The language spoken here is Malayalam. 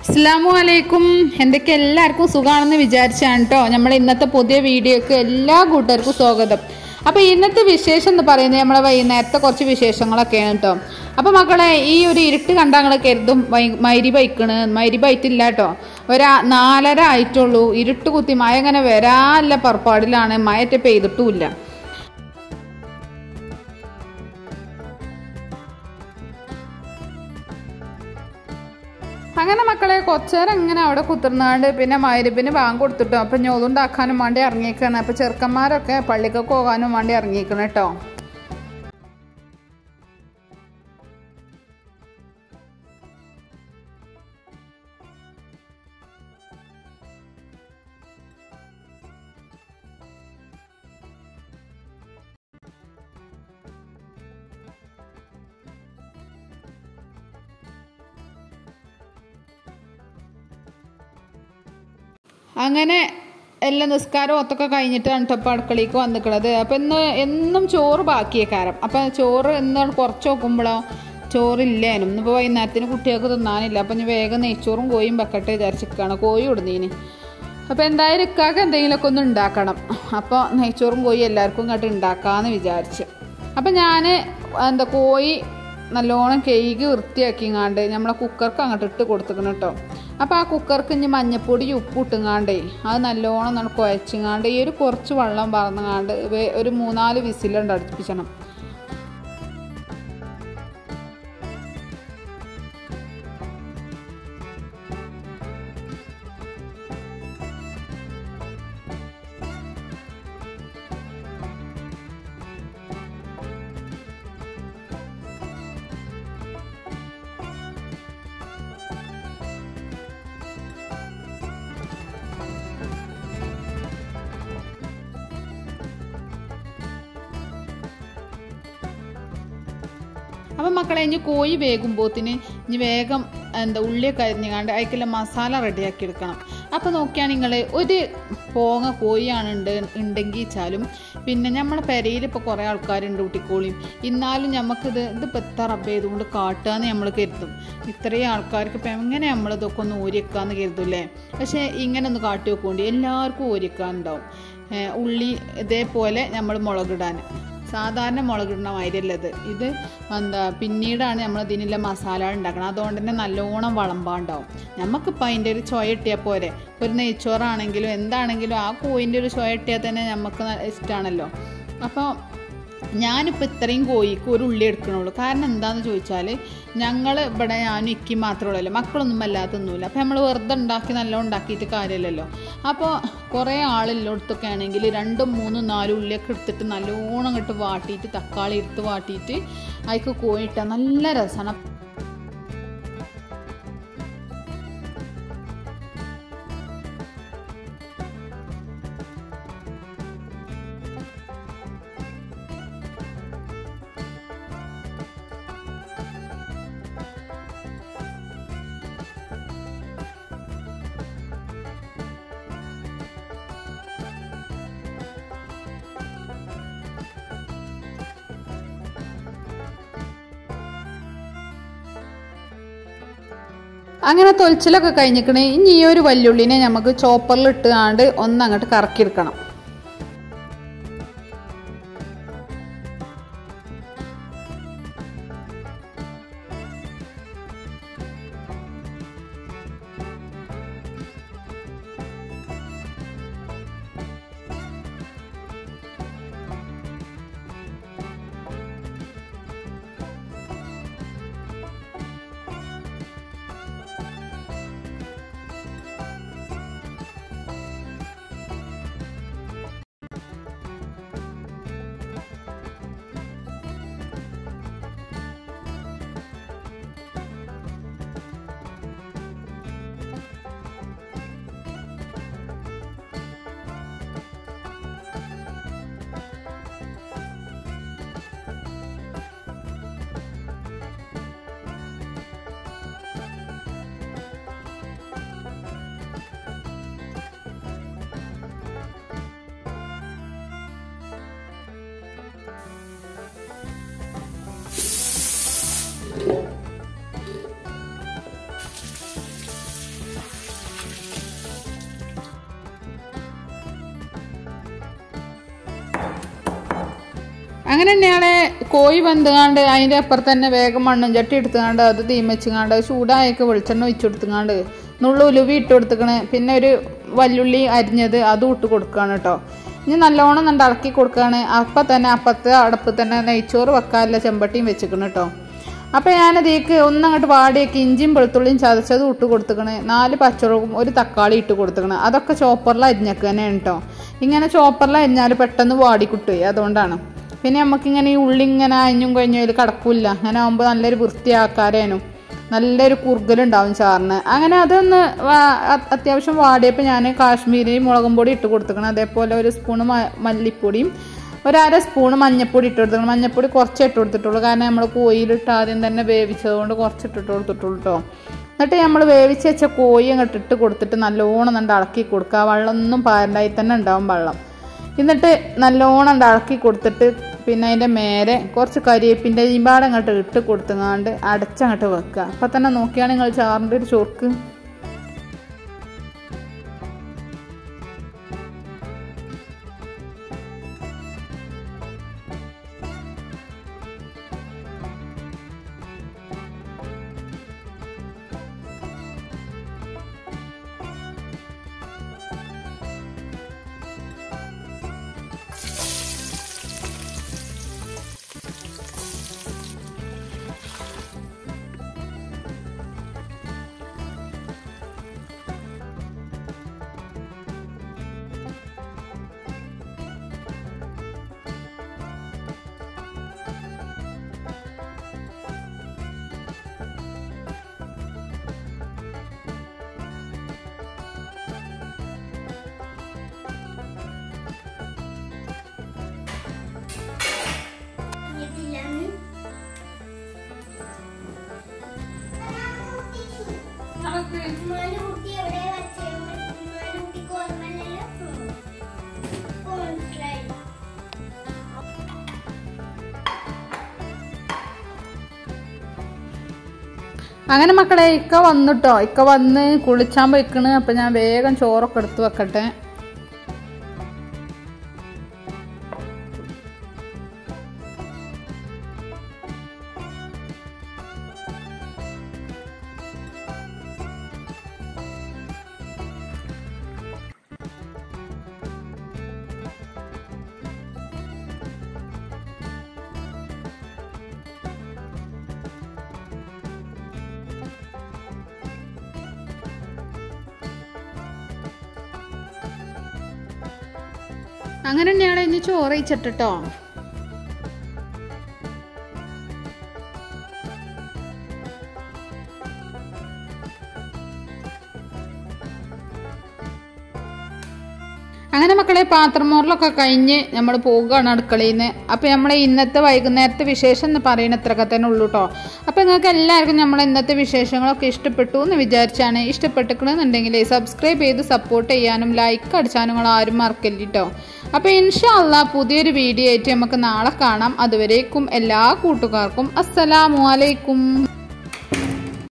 അസ്സാമു അലൈക്കും എന്തൊക്കെ എല്ലാവർക്കും സുഖമാണെന്ന് വിചാരിച്ചാണ് കേട്ടോ നമ്മൾ ഇന്നത്തെ പുതിയ വീഡിയോക്ക് എല്ലാ കൂട്ടുകാർക്കും സ്വാഗതം അപ്പോൾ ഇന്നത്തെ വിശേഷം എന്ന് പറയുന്നത് നമ്മളെ വൈകുന്നേരത്തെ കുറച്ച് വിശേഷങ്ങളൊക്കെയാണ് കേട്ടോ അപ്പോൾ മക്കളെ ഈ ഒരു ഇരുട്ട് കണ്ടങ്ങൾ കരുതും വൈ- മൈരി ബൈക്കണ് മൈരി ബൈറ്റില്ല കേട്ടോ ഒരു നാലര ആയിട്ടുള്ളൂ ഇരുട്ട് കുത്തി മഴ ഇങ്ങനെ വരാല്ല പുറപ്പാടിലാണ് മഴറ്റ പെയ്തിട്ടുമില്ല അങ്ങനെ മക്കളെ കുറച്ചേരം ഇങ്ങനെ അവിടെ കുത്തിർന്നാണ്ട് പിന്നെ മൈരപ്പിന് ബാങ്ക് കൊടുത്തിട്ടോ അപ്പം ഞോതുണ്ടാക്കാനും വേണ്ടി ഇറങ്ങിയേക്കാണ് അപ്പം ചെറുക്കന്മാരൊക്കെ പള്ളിക്കൊക്കെ പോകാനും വേണ്ടി ഇറങ്ങിയേക്കണം കേട്ടോ അങ്ങനെ എല്ലാം നിസ്കാരം ഒത്തൊക്കെ കഴിഞ്ഞിട്ടാണ് കേട്ടോ ഇപ്പോൾ അടുക്കളയ്ക്ക് വന്നിക്കണത് അപ്പം ഇന്ന് എന്നും ചോറ് ബാക്കിയേക്കാരം അപ്പം ചോറ് എന്താണ് കുറച്ച് നോക്കുമ്പോഴോ ചോറില്ലേനും ഇന്നിപ്പോൾ വൈകുന്നേരത്തിന് കുട്ടികൾക്ക് തിന്നാനില്ല അപ്പം ഞാൻ വേഗം നെയ്ച്ചോറും കോയും വെക്കട്ടെ വിചാരിച്ചിരിക്കുകയാണ് കോഴി ഇടുന്നതിന് അപ്പോൾ എന്തായാലും ഇക്കാക്ക് എന്തെങ്കിലുമൊക്കെ ഒന്ന് ഉണ്ടാക്കണം അപ്പോൾ നെയ്ച്ചോറും കോയി എല്ലാവർക്കും ഇങ്ങോട്ട് ഉണ്ടാക്കാമെന്ന് വിചാരിച്ച് അപ്പം ഞാൻ എന്താ കോഴി നല്ലോണം കേക്ക് വൃത്തിയാക്കിങ്ങാണ്ട് നമ്മളെ കുക്കർക്ക് അങ്ങോട്ട് ഇട്ട് കൊടുത്തിക്കണം കേട്ടോ അപ്പോൾ ആ കുക്കർക്ക് ഇനി മഞ്ഞപ്പൊടി ഉപ്പ് ഇട്ടുങ്ങാണ്ടേ അത് നല്ലോണം നമ്മൾ കുഴച്ചിങ്ങാണ്ട് ഈ ഒരു കുറച്ച് വെള്ളം പറന്നുങ്ങാണ്ട് വേ- ഒരു മൂന്നാല് വിസിലുണ്ട് അടുപ്പിച്ചണം അപ്പം മക്കളെ ഇനി കോഴി വേകുമ്പോത്തിന് ഇനി വേഗം എന്താ ഉള്ളിയൊക്കെ അരിഞ്ഞുകൊണ്ട് അതിക്കുള്ള മസാല റെഡിയാക്കി എടുക്കണം അപ്പോൾ നോക്കിയാൽ നിങ്ങൾ ഒരു പോങ്ങ കോഴിയാണ് ഉണ്ട് ഉണ്ടെങ്കിൽ വെച്ചാലും പിന്നെ നമ്മളെ പെരയിൽ ഇപ്പോൾ കുറേ ആൾക്കാരുണ്ട് ഊട്ടിക്കോളിയും എന്നാലും നമുക്കിത് ഇതിപ്പോൾ എത്ര റബ്ബ് ചെയ്തുകൊണ്ട് കാട്ടുകയെന്ന് നമ്മൾ കരുതും ഇത്രയും ആൾക്കാർക്ക് ഇപ്പം എങ്ങനെ നമ്മൾ ഇതൊക്കെ ഒന്ന് ഊരിക്കാന്ന് കരുതൂല്ലേ പക്ഷേ ഇങ്ങനെ ഒന്ന് കാട്ടി വെക്കൊണ്ട് എല്ലാവർക്കും ഊരിക്കാനുണ്ടാവും ഏഹ് ഉള്ളി ഇതേപോലെ നമ്മൾ മുളകിടാൻ സാധാരണ മുളകിടുന്ന മാതിരിയല്ലത് ഇത് എന്താ പിന്നീടാണ് നമ്മൾ ഇതിനുള്ള മസാല ഉണ്ടാക്കണം അതുകൊണ്ട് തന്നെ നല്ലോണം വളമ്പാണ്ടാവും നമുക്കിപ്പോൾ അതിൻ്റെ ഒരു ചൊയ ഇട്ടിയാൽ പോരെ ഒരു നെയ്ച്ചോറാണെങ്കിലും എന്താണെങ്കിലും ആ കോയിൻ്റെ ഒരു ചൊയ ഇട്ടിയാൽ തന്നെ നമുക്ക് ന- ഇഷ്ടമാണല്ലോ അപ്പോൾ ഞാനിപ്പോൾ ഇത്രയും കോഴിക്ക് ഒരു ഉള്ളി എടുക്കണുള്ളൂ കാരണം എന്താണെന്ന് ചോദിച്ചാൽ ഞങ്ങൾ ഇവിടെ ഞാനും ഇക്കി മാത്രമേ ഉള്ളൂ മക്കളൊന്നും വല്ലാതെ തിന്നൂല അപ്പോൾ നമ്മൾ വെറുതെ ഉണ്ടാക്കി നല്ല ഉണ്ടാക്കിയിട്ട് കാര്യമില്ലല്ലോ അപ്പോൾ കുറേ ആളുള്ളടത്തൊക്കെ ആണെങ്കിൽ രണ്ടും മൂന്നും നാലും ഉള്ളിയൊക്കെ എടുത്തിട്ട് നല്ലോണം ഇങ്ങോട്ട് വാട്ടിയിട്ട് തക്കാളി എടുത്ത് വാട്ടിയിട്ട് അതിക്ക് കോഴിയിട്ടാൽ നല്ല രസമാണ് അങ്ങനെ തൊലിച്ചിലൊക്കെ കഴിഞ്ഞിക്കണേ ഇനി ഈ ഒരു വല്യുള്ളിനെ നമുക്ക് ചോപ്പറിൽ ഇട്ടുകൊണ്ട് ഒന്ന് അങ്ങോട്ട് കറക്കിയെടുക്കണം അങ്ങനെ തന്നെയാണ് കോഴി വെന്തുകാണ്ട് അതിൻ്റെ അപ്പുറത്ത് തന്നെ വേഗം മണ്ണും ചട്ടി എടുത്തുകാണ്ട് അത് തീമച്ചുകാണ്ട് ചൂടായൊക്കെ വെളിച്ചെണ്ണ ഒഴിച്ചു കൊടുത്തുകാണ്ട് നുള്ളു ഉലുവി ഇട്ട് കൊടുത്തുക്കണ് പിന്നെ ഒരു വല്ലുള്ളി അരിഞ്ഞത് അതും ഇട്ട് കൊടുക്കുകയാണ് കേട്ടോ ഇനി നല്ലോണം നല്ല ഇളക്കി കൊടുക്കുകയാണ് അപ്പം തന്നെ അപ്പത്തെ അടപ്പ് തന്നെ നെയ്ച്ചോറ് വെക്കാനുള്ള ചെമ്പട്ടിയും വെച്ചിക്കണം കേട്ടോ അപ്പം ഞാനതേക്ക് ഒന്നങ്ങോട്ട് വാടിയൊക്കെ ഇഞ്ചിയും വെളുത്തുള്ളിയും ചതച്ചതും ഇട്ട് കൊടുത്തുക്കണ് നാല് പച്ചമുളകും ഒരു തക്കാളി ഇട്ട് കൊടുത്തുക്കണ് അതൊക്കെ ചോപ്പറിൽ അരിഞ്ഞൊക്കെ തന്നെയാണ് കേട്ടോ ഇങ്ങനെ ചോപ്പറിൽ അരിഞ്ഞാൽ പെട്ടെന്ന് വാടി കിട്ടുകയെ അതുകൊണ്ടാണ് പിന്നെ നമുക്കിങ്ങനെ ഈ ഉള്ളി ഇങ്ങനെ അഞ്ഞും കഴിഞ്ഞാൽ അതിൽ കിടക്കില്ല അങ്ങനെ ആകുമ്പോൾ നല്ലൊരു വൃത്തിയാക്കാരേനു നല്ലൊരു കുറുകലുണ്ടാവും ചാറിന് അങ്ങനെ അതൊന്ന് വാ- അ- അത്യാവശ്യം വാടിയപ്പോൾ ഞാൻ കാശ്മീരി മുളകും പൊടി ഇട്ട് കൊടുത്തുക്കണം അതേപോലെ ഒരു സ്പൂണ് മ- മല്ലിപ്പൊടിയും ഒരു അര സ്പൂണ് മഞ്ഞപ്പൊടി ഇട്ട് കൊടുത്തുക്കണം മഞ്ഞപ്പൊടി കുറച്ച് ഇട്ട് കൊടുത്തിട്ടുള്ളൂ കാരണം നമ്മൾ കോയിലിട്ട് ആദ്യം തന്നെ വേവിച്ചതുകൊണ്ട് കുറച്ച് ഇട്ടിട്ട് കൊടുത്തിട്ടുള്ളൂ കേട്ടോ എന്നിട്ട് നമ്മൾ വേവിച്ച് വെച്ച കോഴി അങ്ങോട്ട് ഇട്ട് കൊടുത്തിട്ട് നല്ലോണം നല്ല ഇളക്കി കൊടുക്കുക വെള്ളമൊന്നും പാരണ്ടായി തന്നെ ഉണ്ടാവും വെള്ളം എന്നിട്ട് നല്ലോണം ഉണ്ട് ഇളക്കി കൊടുത്തിട്ട് പിന്നെ അതിൻ്റെ മേലെ കുറച്ച് കരിയേപ്പിൻ്റെ ഈമ്പാട് അങ്ങോട്ട് ഇട്ട് കൊടുത്തുങ്ങാണ്ട് അടച്ചങ്ങോട്ട് വെക്കുക അപ്പം തന്നെ നോക്കിയാണ് നിങ്ങൾ ചാറിൻ്റെ ഒരു ചൊർക്ക് കുട്ടി എവിടെ വച്ചേ കുട്ടിക്ക് ഓർമ്മയില്ലല്ലോ മനസ്സിലായി അങ്ങനെ മക്കളെ ഇക്ക വന്നിട്ടോ ഇക്ക വന്ന് കുളിച്ചാൻ പോയിക്കണ് അപ്പം ഞാൻ വേഗം ചോറൊക്കെ എടുത്ത് വെക്കട്ടെ അങ്ങനെ തന്നെയാണ് ഇനി ചോറ് വെച്ചിട്ടോ അങ്ങനെ മക്കളെ പാത്രമോറിലൊക്കെ കഴിഞ്ഞ് നമ്മൾ പോകുകയാണ് അടുക്കളയിൽ നിന്ന് അപ്പോൾ നമ്മളെ ഇന്നത്തെ വൈകുന്നേരത്തെ വിശേഷം എന്ന് പറയുന്ന ഇത്രയൊക്കെ തന്നെ ഉള്ളൂ കേട്ടോ അപ്പോൾ നിങ്ങൾക്ക് എല്ലാവർക്കും നമ്മളെ ഇന്നത്തെ വിശേഷങ്ങളൊക്കെ ഇഷ്ടപ്പെട്ടു എന്ന് വിചാരിച്ചാണ് ഇഷ്ടപ്പെട്ടിക്കണമെന്നുണ്ടെങ്കിൽ സബ്സ്ക്രൈബ് ചെയ്ത് സപ്പോർട്ട് ചെയ്യാനും ലൈക്ക് അടിച്ചാനും നിങ്ങൾ ആരും മറക്കല്ല കേട്ടോ അപ്പോൾ ഇൻഷാല്ല പുതിയൊരു വീഡിയോ ആയിട്ട് നമുക്ക് നാളെ കാണാം അതുവരേക്കും എല്ലാ കൂട്ടുകാർക്കും അസ്സലാമു അലൈക്കും